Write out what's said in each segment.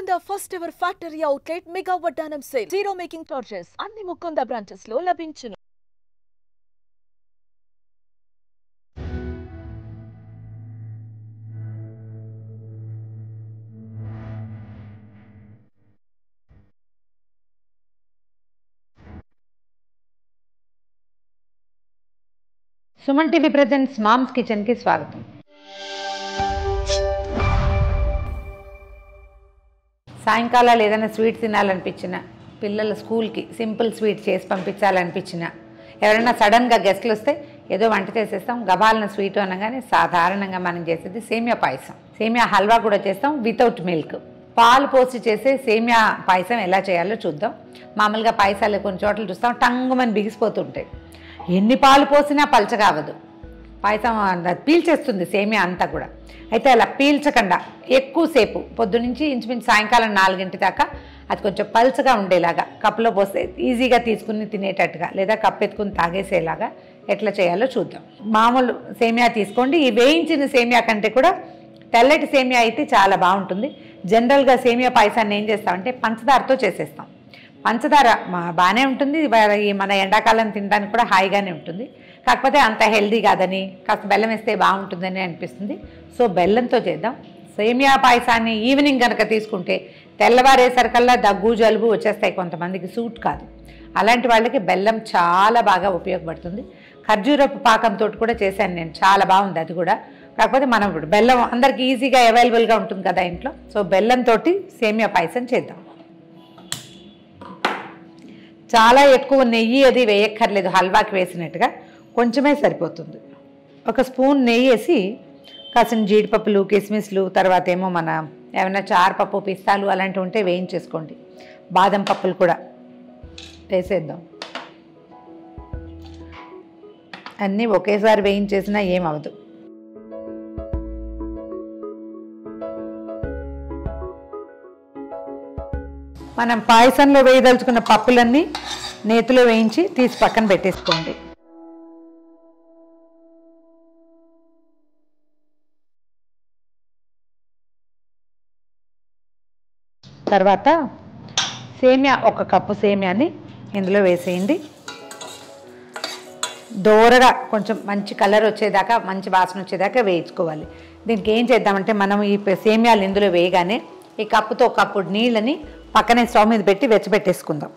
Mukunda first ever factory outlet mega వడ్డానం sale zero making charges అన్ని Mukunda branches లో లభించును సుమన్ టీవీ ప్రజెంట్స్ మామ్స్ కిచెన్కి స్వాగతం సాయంకాలాలు ఏదైనా స్వీట్ తినాలనిపించిన పిల్లల స్కూల్కి సింపుల్ స్వీట్ చేసి పంపించాలనిపించిన ఎవరైనా సడన్గా గెస్ట్లు వస్తే ఏదో వంట చేసేస్తాం గబాలన స్వీట్ అనగానే సాధారణంగా మనం చేసేది సేమియా పాయసం సేమియా హల్వా కూడా చేస్తాం వితౌట్ మిల్క్ పాలు పోసి చేసే సేమియా పాయసం ఎలా చేయాలో చూద్దాం మామూలుగా పాయసాలు కొన్ని చోట్ల చూస్తాం టంగుమని బిగిసిపోతుంటాయి ఎన్ని పాలు పోసినా పలచ కావదు పాయసం అది పీల్చేస్తుంది సేమియా అంతా కూడా అయితే అలా పీల్చకుండా ఎక్కువసేపు పొద్దునుంచి ఇంచుమించు సాయంకాలం నాలుగింటి దాకా అది కొంచెం పల్చగా ఉండేలాగా కప్పులో పోస్తే ఈజీగా తీసుకుని తినేటట్టుగా లేదా కప్పు ఎత్తుకుని తాగేసేలాగా ఎట్లా చేయాలో చూద్దాం మామూలు సేమియా తీసుకోండి ఈ వేయించిన సేమియా కంటే కూడా తెల్లటి సేమియా అయితే చాలా బాగుంటుంది జనరల్గా సేమియా పాయసాన్ని ఏం చేస్తామంటే పంచదారతో చేసేస్తాం పంచదార మా- బాగానే ఉంటుంది వా- ఈ మన ఎండాకాలం తినడానికి కూడా హాయిగానే ఉంటుంది కాకపోతే అంత హెల్దీ కాదని కాస్త బెల్లం వేస్తే బాగుంటుందని అనిపిస్తుంది సో బెల్లంతో చేద్దాం సేమియా పాయసాన్ని ఈవినింగ్ కనుక తీసుకుంటే తెల్లవారేసరికల్లా దగ్గు జలుబు వచ్చేస్తాయి కొంతమందికి సూట్ కాదు అలాంటి వాళ్ళకి బెల్లం చాలా బాగా ఉపయోగపడుతుంది ఖర్జూరపు పాకంతో కూడా చేశాను నేను చాలా బాగుంది అది కూడా కాకపోతే మనం ఇప్పుడు బెల్లం అందరికీ ఈజీగా అవైలబుల్గా ఉంటుంది కదా ఇంట్లో సో బెల్లంతో సేమియా పాయసం చేద్దాం చాలా ఎక్కువ నెయ్యి అది వేయక్కర్లేదు హల్వాకి వేసినట్టుగా కొంచెమే సరిపోతుంది ఒక స్పూన్ నెయ్యి వేసి కాసిన జీడిపప్పులు కిస్మిస్లు తర్వాత ఏమో మన ఏమైనా చారుపప్పు పిస్తాలు అలాంటివి ఉంటే వేయించేసుకోండి బాదం పప్పులు కూడా వేసేద్దాం అన్నీ ఒకేసారి వేయించేసినా ఏమవదు మనం పాయసంలో వేయదలుచుకున్న పప్పులన్నీ నేతిలో వేయించి తీసి పక్కన పెట్టేసుకోండి తర్వాత సేమియా ఒక కప్పు సేమియాని ఇందులో వేసేయండి దోరగా కొంచెం మంచి కలర్ వచ్చేదాకా మంచి వాసన వచ్చేదాకా వేయించుకోవాలి దీనికి ఏం చేద్దామంటే మనం ఈ పె- సేమియాలు ఇందులో వేయగానే ఈ కప్పుతో ఒక కప్పు నీళ్ళని పక్కనే స్టవ్ మీద పెట్టి వెచ్చబెట్టేసుకుందాం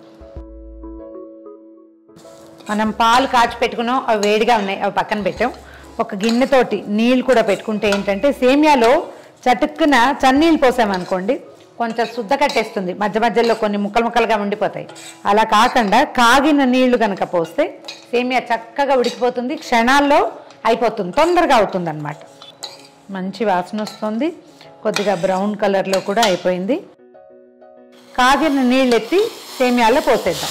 మనం పాలు కాచి పెట్టుకున్నాం అవి వేడిగా ఉన్నాయి అవి పక్కన పెట్టాం ఒక గిన్నెతోటి నీళ్ళు కూడా పెట్టుకుంటే ఏంటంటే సేమియాలో చటుక్కున చన్నీళ్ళు పోసామనుకోండి కొంచెం శుద్ధ కట్టేస్తుంది మధ్య మధ్యలో కొన్ని ముక్కలు ముక్కలుగా ఉండిపోతాయి అలా కాకుండా కాగిన నీళ్లు కనుక పోస్తే సేమియా చక్కగా ఉడికిపోతుంది క్షణాల్లో అయిపోతుంది తొందరగా అవుతుంది అనమాట మంచి వాసన వస్తుంది కొద్దిగా బ్రౌన్ కలర్లో కూడా అయిపోయింది కాగిన నీళ్ళు ఎత్తి సేమియాలో పోసేద్దాం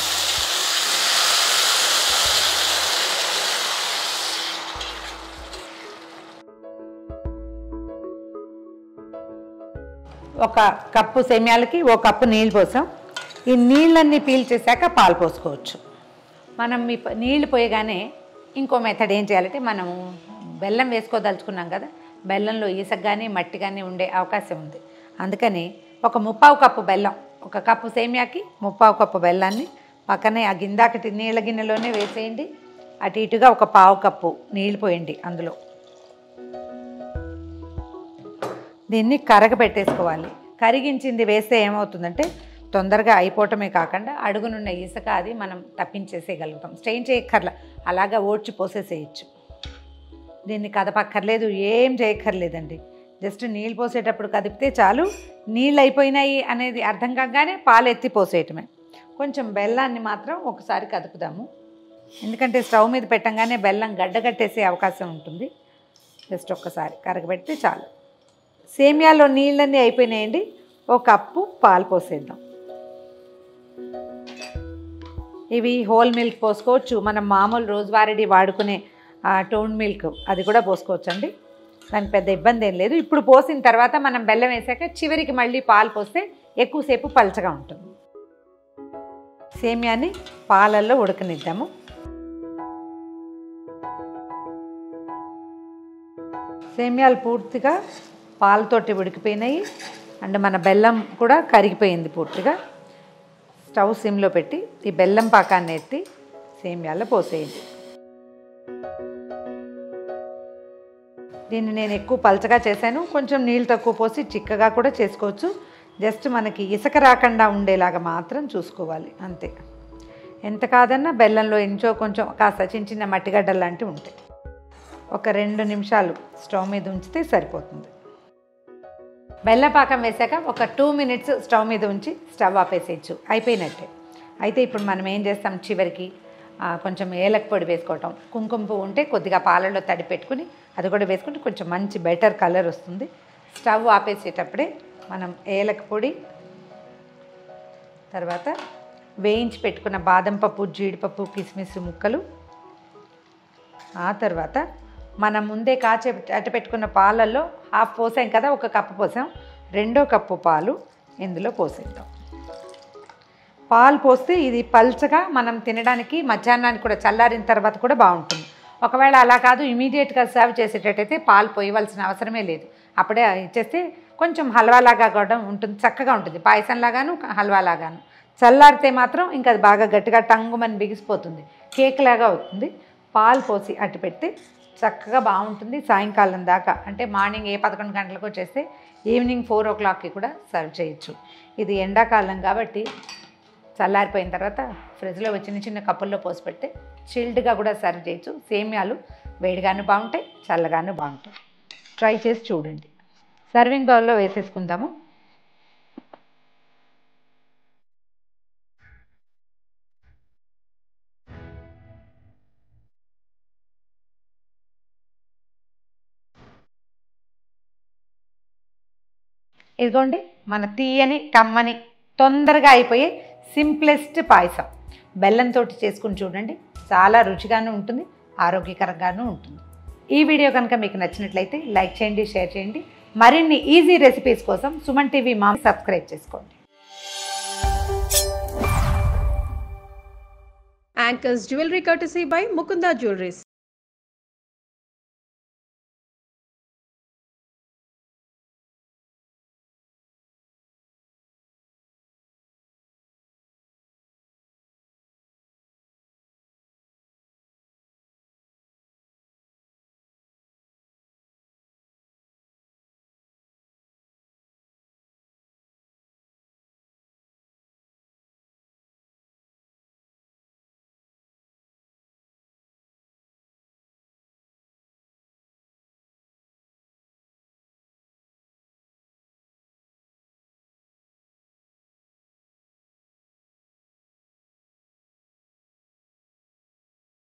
ఒక కప్పు సేమ్యాలకి ఒక కప్పు నీళ్ళు పోసాం ఈ నీళ్ళన్నీ పీల్చేశాక పాలు పోసుకోవచ్చు మనం ఈ ప- నీళ్లు పోయగానే ఇంకో మెథడ్ ఏం చేయాలంటే మనం బెల్లం వేసుకోదలుచుకున్నాం కదా బెల్లంలో ఇసుక కానీ మట్టి కానీ ఉండే అవకాశం ఉంది అందుకని ఒక ముప్పావు కప్పు బెల్లం ఒక కప్పు సేమియాకి ముప్పావు కప్పు బెల్లాన్ని పక్కనే ఆ గిందాకటి నీళ్ళ గిన్నెలోనే వేసేయండి అటు ఇటుగా ఒక పావు కప్పు నీళ్ళు పోయండి అందులో దీన్ని కరగబెట్టేసుకోవాలి కరిగించింది వేస్తే ఏమవుతుందంటే తొందరగా అయిపోవటమే కాకుండా అడుగునున్న ఇసుక అది మనం తప్పించేసేయగలుగుతాం స్ట్రెయిన్ చేయక్కర్లా అలాగా ఓడ్చి పోసేసేయచ్చు దీన్ని కదపక్కర్లేదు ఏం చేయక్కర్లేదండి జస్ట్ నీళ్ళు పోసేటప్పుడు కదిపితే చాలు నీళ్ళు అయిపోయినాయి అనేది అర్థం కాగానే పాలు ఎత్తి పోసేయటమే కొంచెం బెల్లాన్ని మాత్రం ఒకసారి కదుపుదాము ఎందుకంటే స్టవ్ మీద పెట్టంగానే బెల్లం గడ్డగట్టేసే అవకాశం ఉంటుంది జస్ట్ ఒక్కసారి కరగబెడితే చాలు సేమియాలో నీళ్ళన్నీ అయిపోయినాయండి ఒక కప్పు పాలు పోసేద్దాం ఇవి హోల్ మిల్క్ పోసుకోవచ్చు మనం మామూలు రోజువారీ వాడుకునే ఆ, టోన్ మిల్క్ అది కూడా పోసుకోవచ్చు అండి దానికి పెద్ద ఇబ్బంది ఏం లేదు ఇప్పుడు పోసిన తర్వాత మనం బెల్లం వేసాక చివరికి మళ్ళీ పాలు పోస్తే ఎక్కువసేపు పలచగా ఉంటుంది సేమియాని పాలల్లో ఉడకనిద్దాము సేమియాలు పూర్తిగా పాలతోటి ఉడికిపోయినాయి అండ్ మన బెల్లం కూడా కరిగిపోయింది పూర్తిగా స్టవ్ సిమ్లో పెట్టి ఈ బెల్లం పాకాన్ని ఎత్తి సేమ్యాల్లో పోసేయండి దీన్ని నేను ఎక్కువ పలచగా చేశాను కొంచెం నీళ్ళు తక్కువ పోసి చిక్కగా కూడా చేసుకోవచ్చు జస్ట్ మనకి ఇసుక రాకుండా ఉండేలాగా మాత్రం చూసుకోవాలి అంతే ఎంత కాదన్నా బెల్లంలో ఇంచో కొంచెం కాస్త చిన్న చిన్న మట్టిగడ్డలు లాంటివి ఉంటాయి ఒక రెండు నిమిషాలు స్టవ్ మీద ఉంచితే సరిపోతుంది బెల్లం పాకం వేసాక ఒక టూ మినిట్స్ స్టవ్ మీద ఉంచి స్టవ్ ఆపేసేయచ్చు అయిపోయినట్టే అయితే ఇప్పుడు మనం ఏం చేస్తాం చివరికి ఆ, కొంచెం ఏలక పొడి వేసుకోవటం కుంకుమ పువ్వు ఉంటే కొద్దిగా పాలలో తడి పెట్టుకుని అది కూడా వేసుకుంటే కొంచెం మంచి బెటర్ కలర్ వస్తుంది స్టవ్ ఆపేసేటప్పుడే మనం ఏలక పొడి తర్వాత వేయించి పెట్టుకున్న బాదం పప్పు జీడిపప్పు కిస్మిస్ ముక్కలు ఆ తర్వాత మనం ముందే కాచే అట్ట పెట్టుకున్న పాలల్లో హాఫ్ పోసాం కదా ఒక కప్పు పోసాం రెండో కప్పు పాలు ఇందులో పోసేద్దాం పాలు పోస్తే ఇది పల్చగా మనం తినడానికి మధ్యాహ్నానికి కూడా చల్లారిన తర్వాత కూడా బాగుంటుంది ఒకవేళ అలా కాదు ఇమీడియట్గా సర్వ్ చేసేటట్టయితే పాలు పోయవలసిన అవసరమే లేదు అప్పుడే ఇచ్చేస్తే కొంచెం హల్వాలాగా కూడా ఉంటుంది చక్కగా ఉంటుంది పాయసంలాగాను హల్వాలాగాను చల్లారితే మాత్రం ఇంకా అది బాగా గట్టిగా టంగుమని బిగిసిపోతుంది కేక్ లాగా అవుతుంది పాలు పోసి అట్టు పెడితే చక్కగా బాగుంటుంది సాయంకాలం దాకా అంటే మార్నింగ్ ఏ పదకొండు గంటలకు చేస్తే ఈవినింగ్ ఫోర్ ఓ క్లాక్కి కూడా సర్వ్ చేయొచ్చు ఇది ఎండాకాలం కాబట్టి చల్లారిపోయిన తర్వాత ఫ్రిడ్జ్లో చిన్న చిన్న కప్పుల్లో పోసి పెడితే చిల్డ్గా కూడా సర్వ్ చేయొచ్చు సేమ్యాలు వేడిగాను బాగుంటాయి చల్లగాను బాగుంటాయి ట్రై చేసి చూడండి సర్వింగ్ బౌల్లో వేసేసుకుందాము ఇదిగోండి మన తీయని కమ్మని తొందరగా అయిపోయే సింప్లెస్ట్ పాయసం బెల్లంతో చేసుకుని చూడండి చాలా రుచిగాను ఉంటుంది ఆరోగ్యకరంగాను ఉంటుంది ఈ వీడియో కనుక మీకు నచ్చినట్లయితే లైక్ చేయండి షేర్ చేయండి మరిన్ని ఈజీ రెసిపీస్ కోసం సుమన్ టీవీ మా సబ్స్క్రైబ్ చేసుకోండి Anchors Jewelry courtesy by Mukunda Jewelries.